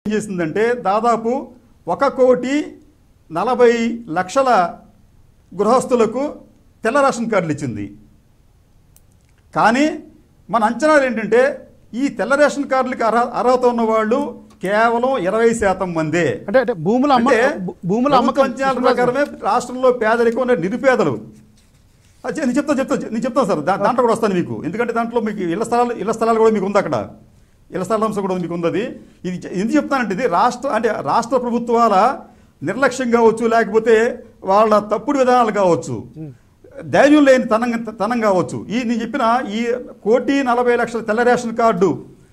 చేసిందంటే దాదాపు ఒక కోటి నలభై లక్షల గృహస్థులకు తెల్ల రేషన్ కార్డులు ఇచ్చింది కానీ మన అంచనాలు ఏంటంటే ఈ తెల్ల రేషన్ కార్డులకి అర్హ అర్హత ఉన్న వాళ్ళు కేవలం ఇరవై శాతం మందే అంటే అంటే భూముల అమ్మ అంటే భూ- భూముల ప్రభుత్వ అమ్మకం అంచనాల ప్రకారమే రాష్ట్రంలో పేదరికం ఉన్న నిరుపేదలు అది నేను చెప్తాను చెప్తాను నేను చెప్తాను సార్ దా- దాంట్లో కూడా వస్తాను మీకు ఎందుకంటే దాంట్లో మీకు ఇళ్ల స్థలాలు ఇళ్ల స్థలాలు కూడా మీకు ఉంది అక్కడ ఇళ్ల స్థలాల అంశం కూడా మీకు ఉంది అది ఇది చె- ఎందుకు చెప్తానంటే ఇది రాష్ట్ర అంటే రాష్ట్ర ప్రభుత్వాల నిర్లక్ష్యం కావచ్చు లేకపోతే వాళ్ళ తప్పుడు విధానాలు కావచ్చు ధైర్యం లేని తనం తనం కావచ్చు ఈ నేను చెప్పిన ఈ కోటి నలభై లక్షల తెల్ల రేషన్ కార్డు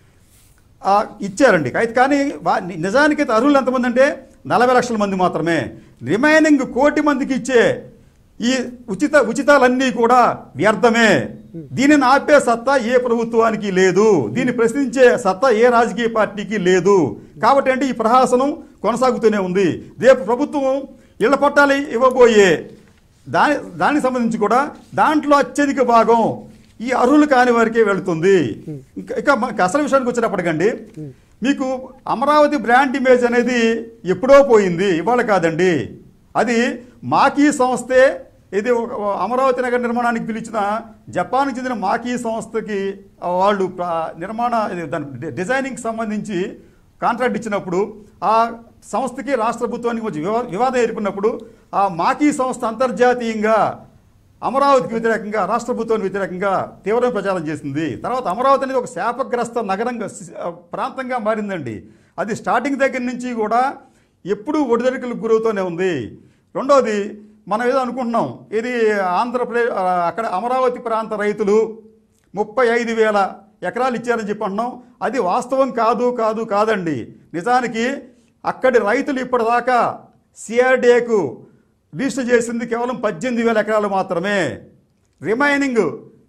ఆ, ఇచ్చారండి అయితే కానీ వా- ని- నిజానికైతే అర్హులు ఎంతమంది అంటే నలభై లక్షల మంది మాత్రమే రిమైనింగ్ కోటి మందికి ఇచ్చే ఈ ఉచిత ఉచితాలన్నీ కూడా వ్యర్థమే దీనిని ఆపే సత్తా ఏ ప్రభుత్వానికి లేదు దీన్ని ప్రశ్నించే సత్తా ఏ రాజకీయ పార్టీకి లేదు కాబట్టి అంటే ఈ ప్రహాసనం కొనసాగుతూనే ఉంది రేపు ప్రభుత్వం ఇళ్ల పట్టాలు ఇవ్వబోయే దాని దానికి సంబంధించి కూడా దాంట్లో అత్యధిక భాగం ఈ అర్హులు కాని వారికే వెళుతుంది ఇంకా ఇక మనకి అసలు విషయానికి వచ్చేటప్పటికండి మీకు అమరావతి బ్రాండ్ ఇమేజ్ అనేది ఎప్పుడో పోయింది ఇవాళ కాదండి అది మాకీ సంస్థే ఇది ఒక అమరావతి నగర నిర్మాణానికి పిలిచిన జపాన్కి చెందిన మాకీ సంస్థకి ఆ, వాళ్ళు ప్ర- నిర్మాణ ఇది దాని డి- డిజైనింగ్ సంబంధించి కాంట్రాక్ట్ ఇచ్చినప్పుడు ఆ సంస్థకి రాష్ట్ర ప్రభుత్వానికి మధ్య వివా- వివాదం ఏర్పడినప్పుడు ఆ మాకీ సంస్థ అంతర్జాతీయంగా అమరావతికి వ్యతిరేకంగా రాష్ట్ర ప్రభుత్వానికి వ్యతిరేకంగా తీవ్రమైన ప్రచారం చేసింది తర్వాత అమరావతి అనేది ఒక శాపగ్రస్త నగరంగా సి- ఆ, ప్రాంతంగా మారిందండి అది స్టార్టింగ్ దగ్గర నుంచి కూడా ఎప్పుడూ ఒడిదడికలకు గురవుతూనే ఉంది రెండవది మనం ఏదో అనుకుంటున్నాం ఇది ఆంధ్రప్రదేశ్ ఆ, అక్కడ అమరావతి ప్రాంత రైతులు ముప్పై ఐదు వేల ఎకరాలు ఇచ్చారని చెప్పి అంటున్నాం అది వాస్తవం కాదు కాదు కాదండి నిజానికి అక్కడి రైతులు ఇప్పటిదాకా సిఆర్డీఏకు రిజిస్టర్ చేసింది కేవలం పద్దెనిమిది వేల ఎకరాలు మాత్రమే రిమైనింగ్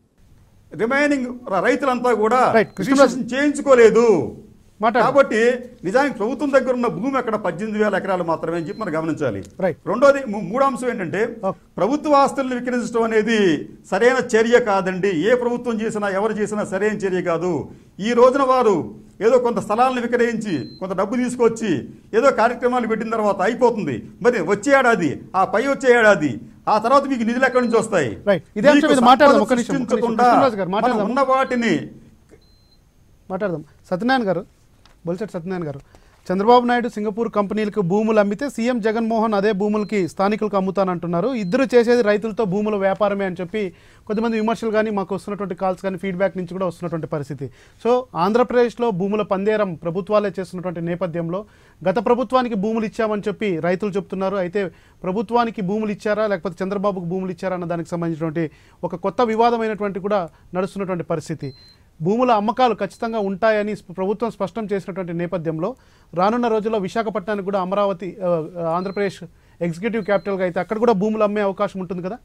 రిమైనింగ్ రైతులంతా కూడా Right, కృష్ణరాజు. రిజిస్ట్రేషన్ చేయించుకోలేదు మాట్లాడు. కాబట్టి నిజానికి ప్రభుత్వం దగ్గర ఉన్న భూమి అక్కడ పద్దెనిమిది వేల ఎకరాలు మాత్రమే అని చెప్పి మనం గమనించాలి Right. రెండోది ము- మూడో అంశం ఏంటంటే Okay. ప్రభుత్వ ఆస్తులను విక్రయించడం అనేది సరైన చర్య కాదండి ఏ ప్రభుత్వం చేసినా ఎవరు చేసినా సరైన చర్య కాదు ఈ రోజున వారు ఏదో కొంత స్థలాలను విక్రయించి కొంత డబ్బు తీసుకొచ్చి ఏదో కార్యక్రమాలు పెట్టిన తర్వాత అయిపోతుంది మరి వచ్చే ఏడాది ఆ పై వచ్చే ఏడాది ఆ తర్వాత మీకు నిధులు ఎక్కడి నుంచి వస్తాయి Right. ఇదే అంశం మీకు మీద మాట్లాడదాం. సంపద ఒక్క నిమిషం, ఒక్క నిమిషం. సృష్టించకుండా కృష్ణరాజు గారు, మనం మాట్లాడదాం. ఉన్న వాటిని మాట్లాడదాం సత్యనారాయణ గారు బొలిశెట్టి సత్యనారాయణ గారు చంద్రబాబు నాయుడు సింగపూర్ కంపెనీలకు భూములు అమ్మితే సీఎం జగన్మోహన్ అదే భూములకి స్థానికులకు అమ్ముతానంటున్నారు ఇద్దరు చేసేది రైతులతో భూముల వ్యాపారమే అని చెప్పి కొంతమంది విమర్శలు కానీ మాకు వస్తున్నటువంటి కాల్స్ కానీ ఫీడ్బ్యాక్ నుంచి కూడా వస్తున్నటువంటి పరిస్థితి సో ఆంధ్రప్రదేశ్లో భూముల పందేరం ప్రభుత్వాలే చేస్తున్నటువంటి నేపథ్యంలో గత ప్రభుత్వానికి భూములు ఇచ్చామని చెప్పి రైతులు చెప్తున్నారు అయితే ప్రభుత్వానికి భూములు ఇచ్చారా లేకపోతే చంద్రబాబుకు భూములు ఇచ్చారా అన్న దానికి సంబంధించినటువంటి ఒక కొత్త వివాదమైనటువంటి కూడా నడుస్తున్నటువంటి పరిస్థితి భూముల అమ్మకాలు ఖచ్చితంగా ఉంటాయని స్ప- ప్రభుత్వం స్పష్టం చేసినటువంటి నేపథ్యంలో రానున్న రోజుల్లో విశాఖపట్నానికి కూడా అమరావతి ఆ, ఆంధ్రప్రదేశ్ ఎగ్జిక్యూటివ్ క్యాపిటల్గా అయితే అక్కడ కూడా భూములు అమ్మే అవకాశం ఉంటుంది కదా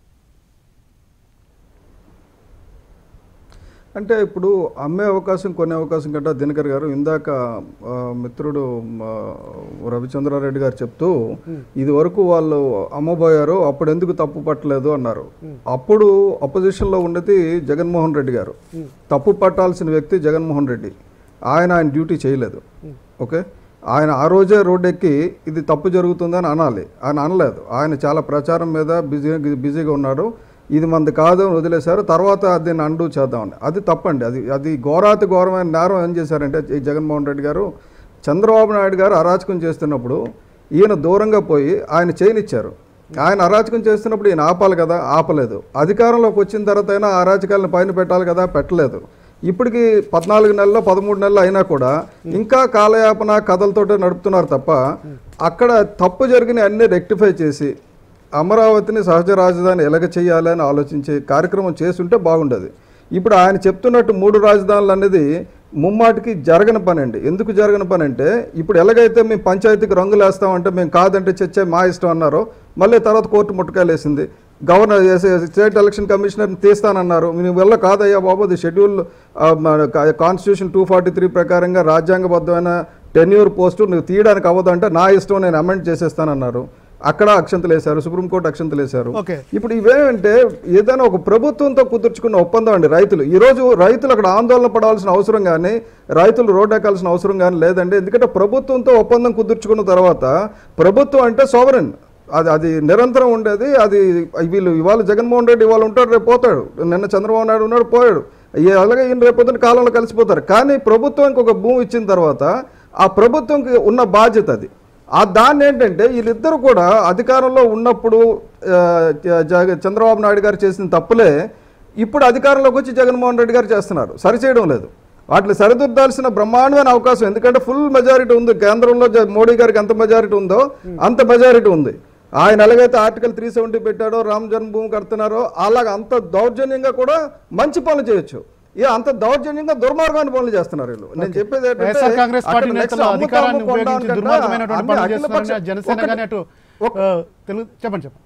అంటే ఇప్పుడు అమ్మే అవకాశం కొనే అవకాశం కంటే దినకర్ గారు ఇందాక ఆ, మిత్రుడు ఆ, రవిచంద్రారెడ్డి గారు చెప్తూ ఇది వరకు వాళ్ళు అమ్మబోయారు అప్పుడు ఎందుకు తప్పు పట్టలేదు అన్నారు అప్పుడు అపోజిషన్లో ఉన్నది జగన్మోహన్ రెడ్డి గారు తప్పు పట్టాల్సిన వ్యక్తి జగన్మోహన్ రెడ్డి ఆయన ఆయన డ్యూటీ చేయలేదు ఓకే ఆయన ఆ రోజే రోడ్ ఎక్కి ఇది తప్పు జరుగుతుందని అనాలి ఆయన అనలేదు ఆయన చాలా ప్రచారం మీద బిజీ బిజీగా ఉన్నాడు ఇది మనది కాదు అని వదిలేశారు తర్వాత దీన్ని అండు చేద్దామని అది తప్పండి అది అది ఘోరాతి ఘోరమైన నేరం ఏం చేశారంటే ఈ జగన్మోహన్ రెడ్డి గారు చంద్రబాబు నాయుడు గారు అరాచకం చేస్తున్నప్పుడు ఈయన దూరంగా పోయి ఆయన చేయనిచ్చారు ఆయన అరాచకం చేస్తున్నప్పుడు ఈయన ఆపాలి కదా ఆపలేదు అధికారంలోకి వచ్చిన తర్వాత అయినా ఆ అరాచకాలను పైన పెట్టాలి కదా పెట్టలేదు ఇప్పటికి పద్నాలుగు నెలలు పదమూడు నెలలు అయినా కూడా ఇంకా కాలయాపన కథలతోటే నడుపుతున్నారు తప్ప అక్కడ తప్పు జరిగిన అన్ని రెక్టిఫై చేసి అమరావతిని సహజ రాజధాని ఎలాగ చేయాలని ఆలోచించే కార్యక్రమం చేస్తుంటే బాగుండేది ఇప్పుడు ఆయన చెప్తున్నట్టు మూడు రాజధానులు అనేది ముమ్మాటికి జరగని పని అండి ఎందుకు జరగని పని అంటే ఇప్పుడు ఎలాగైతే మేము పంచాయతీకి రంగులు వేస్తామంటే మేము కాదంటే చచ్చే మా ఇష్టం అన్నారో మళ్ళీ తర్వాత కోర్టు ముట్టకాయలు వేసింది గవర్నర్ స్టేట్ ఎలక్షన్ కమిషనర్ని తీస్తానన్నారు మేము వెళ్ళ కాదయ్యా బాబు అది schedule constitution two forty three ప్రకారంగా రాజ్యాంగబద్ధమైన టెన్యూర్ పోస్టు నువ్వు తీయడానికి అవ్వదు అంటే నా ఇష్టం నేను అమెండ్ చేసేస్తానన్నారు అక్కడ అక్షంతలు వేశారు సుప్రీంకోర్టు అక్షంతలు వేశారు ఓకే. ఇప్పుడు ఇవేమంటే ఏదైనా ఒక ప్రభుత్వంతో కుదుర్చుకున్న ఒప్పందం అండి రైతులు ఈ రోజు రైతులు అక్కడ ఆందోళన పడాల్సిన అవసరం కానీ రైతులు రోడ్డు ఎక్కాల్సిన అవసరం కానీ లేదండి ఎందుకంటే ప్రభుత్వంతో ఒప్పందం కుదుర్చుకున్న తర్వాత ప్రభుత్వం అంటే సోవరెన్ అది అది నిరంతరం ఉండేది అది వీళ్ళు ఇవాళ జగన్మోహన్ రెడ్డి ఇవాళ ఉంటాడు రేపు పోతాడు నిన్న చంద్రబాబు నాయుడు ఉన్నాడు పోయాడు ఈ- అలాగే ఈయన రేపు పొద్దున్న కాలంలో కలిసిపోతారు కానీ ప్రభుత్వానికి ఒక భూమి ఇచ్చిన తర్వాత ఆ ప్రభుత్వంకి ఉన్న బాధ్యత అది ఆ దాన్ని ఏంటంటే వీళ్ళిద్దరూ కూడా అధికారంలో ఉన్నప్పుడు ఆ, జగ- చంద్రబాబు నాయుడు గారు చేసిన తప్పులే ఇప్పుడు అధికారంలోకి వచ్చి జగన్మోహన్ రెడ్డి గారు చేస్తున్నారు సరిచేయడం లేదు వాటిని సరిదిద్దాల్సిన బ్రహ్మాండమైన అవకాశం ఎందుకంటే ఫుల్ మెజారిటీ ఉంది కేంద్రంలో జ- మోడీ గారికి ఎంత మెజారిటీ ఉందో అంత మెజారిటీ ఉంది ఆయన ఎలాగైతే ఆర్టికల్ త్రీ సెవెంటీ పెట్టాడో రామ్ జన్మభూమి కడుతున్నారో అలాగ అంత దౌర్జన్యంగా కూడా మంచి పనులు చేయొచ్చు ఇక అంత దౌర్జన్యంగా దుర్మార్గమైన పనులు చేస్తున్నారు వీళ్ళు నేను చెప్పేది ఏంటంటే వైఎస్ఆర్ కాంగ్రెస్ అక్కడ పార్టీ next నేతలు అమ్ముతాము, అధికారాన్ని కొంటాము ఉపయోగించి కన్నా దుర్మార్గమైనటువంటి అన్ని పనులు అఖిల చేస్తున్నారని పక్ష- జనసేన ఒకటి- కానీ అటు ఒక- ఆ, తెలుగు చెప్పండి చెప్పండి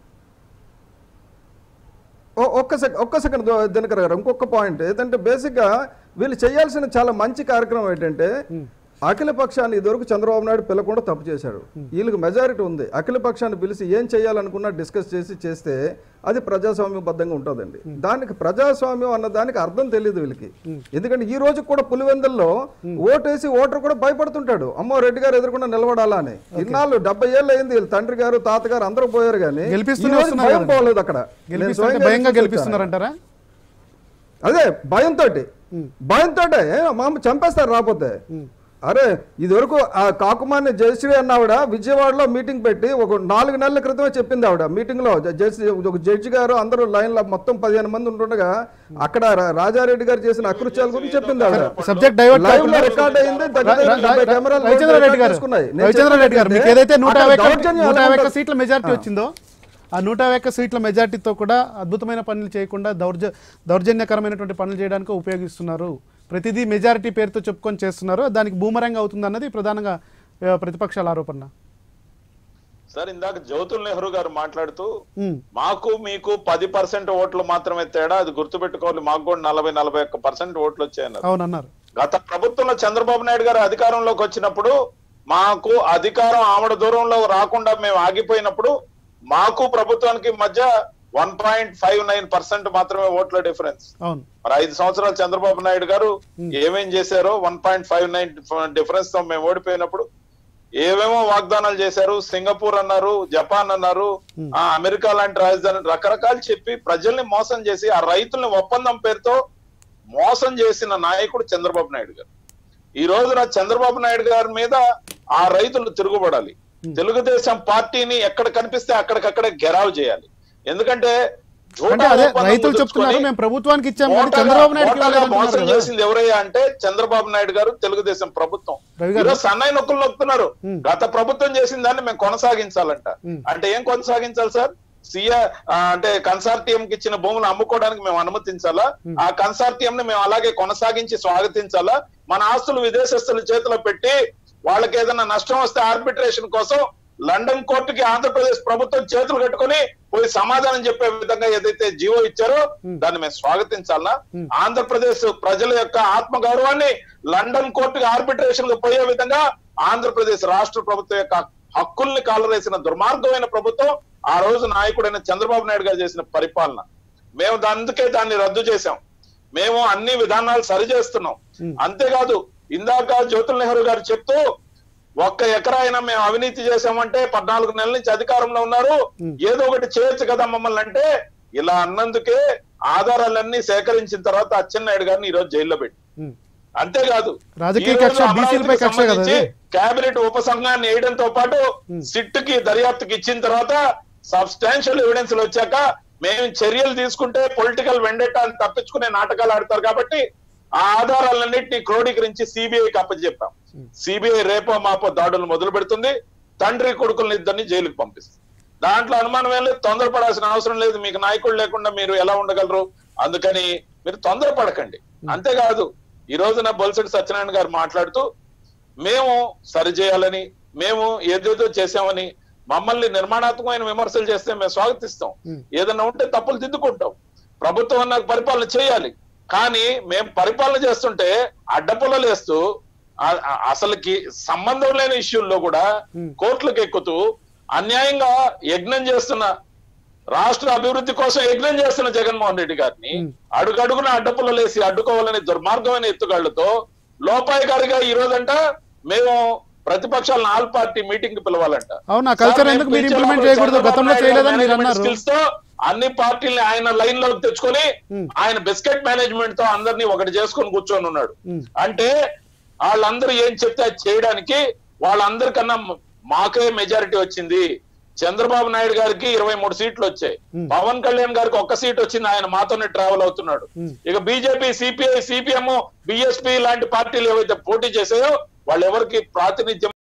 ఓ- ఒక్క సెకండ్ ఒక్క సెకండ్ దో- దినకర్ గారు ఇంకొక పాయింట్ ఏంటంటే బేసిక్గా వీళ్ళు చేయాల్సిన చాలా మంచి కార్యక్రమం ఏంటంటే అఖిల పక్షాన్ని ఇదివరకు చంద్రబాబు నాయుడు పిలకుండా తప్పు చేశాడు వీళ్ళకి మెజారిటీ ఉంది అఖిల పక్షాన్ని పిలిచి ఏం చేయాలనుకున్నా డిస్కస్ చేసి చేస్తే అది ప్రజాస్వామ్యబద్ధంగా ఉంటుందండి దానికి ప్రజాస్వామ్యం అన్న దానికి అర్థం తెలియదు వీళ్ళకి ఎందుకంటే ఈ రోజు కూడా పులివెందుల్లో ఓటేసి ఓటర్ కూడా భయపడుతుంటాడు అమ్మో రెడ్డి గారు ఎదుర్కొండా నిలబడాలా అని ఇన్నాళ్ళు డెబ్బై ఏళ్ళు అయింది వీళ్ళ తండ్రి గారు తాతగారు అందరూ పోయారు కానీ గెలిపిస్తూనే ఈ రోజు వస్తున్నారు భయం కదండి. పోలేదు అక్కడ నేను గెలిపిస్తుంటే స్వయంగా భయంగా చూసి వచ్చాను. గెలిపిస్తున్నారంటారా అదే భయంతో భయంతో మామ చంపేస్తారు రాకపోతే అరే ఇది వరకు ఆ కాకుమాని జయశ్రీ అన్న ఆవిడ విజయవాడలో మీటింగ్ పెట్టి ఒక నాలుగు నెలల క్రితమే చెప్పింది ఆవిడ మీటింగ్ లో జ- జయశ్రీ ఒక జడ్జి గారు అందరూ లైన్ లో మొత్తం పదిహేను మంది ఉంటుండగా అక్కడ రా- రాజారెడ్డి గారు చేసిన అకృత్యాల గురించి చెప్పింది ఆవిడ సబ్జెక్ట్ డైవర్ట్ లైవ్ కాకుండా లో రికార్డ్ అయింది దగ్గర ర- దగ్గర ర- డెబ్బై ర- కెమెరాలు రవిచంద్ర రెడ్డి గారు తీసుకున్నాయి. నేను రవిచంద్ర రెడ్డి గారు మీకు చెప్పేది ఏదైతే నూట అక్కడ యాభై ఒక్క- దౌర్జన్యం నూట ఎలా యాభై ఒక్క ఉంటుంది? సీట్ల మెజారిటీ వచ్చిందో ఆ నూట యాభై ఒక్క సీట్ల మెజారిటీతో కూడా అద్భుతమైన పనులు చేయకుండా దౌర్జ దౌర్జన్యకరమైనటువంటి పనులు చేయడానికి ఉపయోగిస్తున్నారు ప్రతిదీ మెజారిటీ పేరుతో చెప్పుకొని చేస్తున్నారు దానికి బూమరంగా అవుతుంది అన్నది ప్రధానంగా ఆ, ప్రతిపక్షాల ఆరోపణ సార్ ఇందాక జ్యోతుల్ నెహ్రూ గారు మాట్లాడుతూ ఉమ్, మాకు మీకు పది పర్సెంట్ ఓట్లు మాత్రమే తేడా అది గుర్తుపెట్టుకోవాలి మాకు కూడా నలభై నలభై ఒక్క పర్సెంట్ ఓట్లు వచ్చాయన్నారు అవునన్నారు గత ప్రభుత్వంలో చంద్రబాబు నాయుడు గారు అధికారంలోకి వచ్చినప్పుడు మాకు అధికారం ఆమడ దూరంలో రాకుండా మేము ఆగిపోయినప్పుడు మాకు ప్రభుత్వానికి మధ్య one point five nine percent మాత్రమే ఓట్ల డిఫరెన్స్ అవును మరి ఐదు సంవత్సరాలు చంద్రబాబు నాయుడు గారు ఏమేం చేశారో one point five nine difference తో మేము ఓడిపోయినప్పుడు ఏమేమో వాగ్దానాలు చేశారు సింగపూర్ అన్నారు జపాన్ అన్నారు ఆ అమెరికా లాంటి రాజధాని రకరకాలు చెప్పి ప్రజల్ని మోసం చేసి ఆ రైతుల్ని ఒప్పందం పేరుతో మోసం చేసిన నాయకుడు చంద్రబాబు నాయుడు గారు ఈ రోజున చంద్రబాబు నాయుడు గారి మీద ఆ రైతులు తిరుగుబడాలి తెలుగుదేశం పార్టీని ఎక్కడ కనిపిస్తే అక్కడికక్కడే గెరావ్ చేయాలి ఎందుకంటే జూటా అంటే అదే ఒప్పందం రైతులు కుదుర్చుకొని చెప్తున్నారు మేము ప్రభుత్వానికి ఇచ్చాం కానీ మోటాగా- చంద్రబాబు నాయుడు మోటాగా మోసం చేసింది ఎవరయ్యా అంటే చంద్రబాబు నాయుడు గారు తెలుగుదేశం ప్రభుత్వం రవి గారు. ఈరోజు సన్నాయి నొక్కులు నొక్కుతున్నారు ఉమ్. గత ప్రభుత్వం చేసిన దాన్ని మేము కొనసాగించాలంట ఉమ్. అంటే ఏం కొనసాగించాలి సార్ సియా అంటే కన్సార్టియం కి ఇచ్చిన భూములు అమ్ముకోవడానికి మేము అనుమతించాలా ఆ కన్సార్టియం ని మేము అలాగే కొనసాగించి స్వాగతించాలా మన ఆస్తులు విదేశస్తుల చేతిలో పెట్టి వాళ్ళకి ఏదైనా నష్టం వస్తే ఆర్బిట్రేషన్ కోసం లండన్ కోర్టుకి ఆంధ్రప్రదేశ్ ప్రభుత్వం చేతులు కట్టుకొని పోయి సమాధానం చెప్పే విధంగా ఏదైతే జీవో ఇచ్చారో దాన్ని మేము స్వాగతించాలనా ఆంధ్రప్రదేశ్ ప్రజల యొక్క ఆత్మ గౌరవాన్ని లండన్ కోర్టుకి ఆర్బిట్రేషన్ కు పోయే విధంగా ఆంధ్రప్రదేశ్ రాష్ట్ర ప్రభుత్వం యొక్క హక్కుల్ని కాలరేసిన దుర్మార్గమైన ప్రభుత్వం ఆ రోజు నాయకుడైన చంద్రబాబు నాయుడు గారు చేసిన పరిపాలన మేము దా- అందుకే దాన్ని రద్దు చేశాం మేము అన్ని విధానాలు సరి చేస్తున్నాం అంతేకాదు ఇందాక జ్యోతుల్ నెహ్రూ గారు చెప్తూ ఒక్క ఎకరా అయినా మేము అవినీతి చేశామంటే పద్నాలుగు నెలల నుంచి అధికారంలో ఉన్నారు ఏదో ఒకటి చేయొచ్చు కదా మమ్మల్ని అంటే ఇలా అన్నందుకే ఆధారాలన్నీ సేకరించిన తర్వాత అచ్చెన్నాయుడు గారిని ఈ రోజు జైల్లో పెట్టి ఉమ్. అంతేకాదు రాజకీయ ఈ రోజు కక్ష, బీసీలపై అమరావతికి కక్ష కదా సంబంధించి అది? కేబినెట్ ఉపసంఘాన్ని వేయడంతో పాటు సిట్ కి దర్యాప్తుకి ఇచ్చిన తర్వాత సబ్స్టాన్షియల్ ఎవిడెన్స్ వచ్చాక మేము చర్యలు తీసుకుంటే పొలిటికల్ వెండెట్ అని తప్పించుకునే నాటకాలు ఆడతారు కాబట్టి ఆ ఆధారాలన్నింటినీ క్రోడీకరించి సిబిఐకి అప్పచెప్పాం సిబిఐ రేపో మాపో దాడులు మొదలు పెడుతుంది తండ్రి కొడుకుల్ని ఇద్దరిని జైలుకి పంపిస్తుంది దాంట్లో అనుమానం ఏం లేదు తొందరపడాల్సిన అవసరం లేదు మీకు నాయకుడు లేకుండా మీరు ఎలా ఉండగలరు అందుకని మీరు తొందరపడకండి అంతేకాదు ఈ రోజున బొల్సెట్ సత్యనారాయణ గారు మాట్లాడుతూ మేము సరి చేయాలని మేము ఏదేదో చేసామని మమ్మల్ని నిర్మాణాత్మకమైన విమర్శలు చేస్తే మేము స్వాగతిస్తాం ఏదన్నా ఉంటే తప్పులు దిద్దుకుంటాం ప్రభుత్వం అన్న పరిపాలన చేయాలి కానీ మేము పరిపాలన చేస్తుంటే అడ్డపుల్లలు వేస్తూ ఆ- ఆ- అసలుకి సంబంధం లేని ఇష్యూల్లో కూడా కోర్టులకు ఎక్కుతూ అన్యాయంగా యజ్ఞం చేస్తున్న రాష్ట్ర అభివృద్ధి కోసం యజ్ఞం చేస్తున్న జగన్మోహన్ రెడ్డి గారిని అడుగడుగున అడ్డపుల్లలేసి అడ్డుకోవాలని దుర్మార్గమైన ఎత్తుగాళ్లతో లోపాయకారిగా ఈ రోజంట మేము ప్రతిపక్షాలను ఆల్ పార్టీ మీటింగ్ కి పిలవాలంట అవును, ఆ culture సార్, ఎందుకు మేము మీరు పిలిచే implement లోపల చేయకూడదు? చంద్రబాబు గతంలో నాయుడు చేయలేదని మీరు management అన్నారు. skills తో అన్ని పార్టీల్ని ఆయన లైన్ లోకి తెచ్చుకొని ఆయన బిస్కెట్ మేనేజ్మెంట్ తో అందరినీ ఒకటి చేసుకొని కూర్చొని ఉన్నాడు అంటే వాళ్ళందరూ ఏం చెప్తే అది చేయడానికి వాళ్ళందరికన్నా మాకే మెజారిటీ వచ్చింది చంద్రబాబు నాయుడు గారికి ఇరవై మూడు సీట్లు వచ్చాయి పవన్ కళ్యాణ్ గారికి ఒక్క సీట్ వచ్చింది ఆయన మాతోనే ట్రావెల్ అవుతున్నాడు ఇక బీజేపీ సిపిఐ సిపిఎం బిఎస్పీ లాంటి పార్టీలు ఏవైతే పోటీ చేశాయో వాళ్ళు ఎవరికి ప్రాతినిధ్యం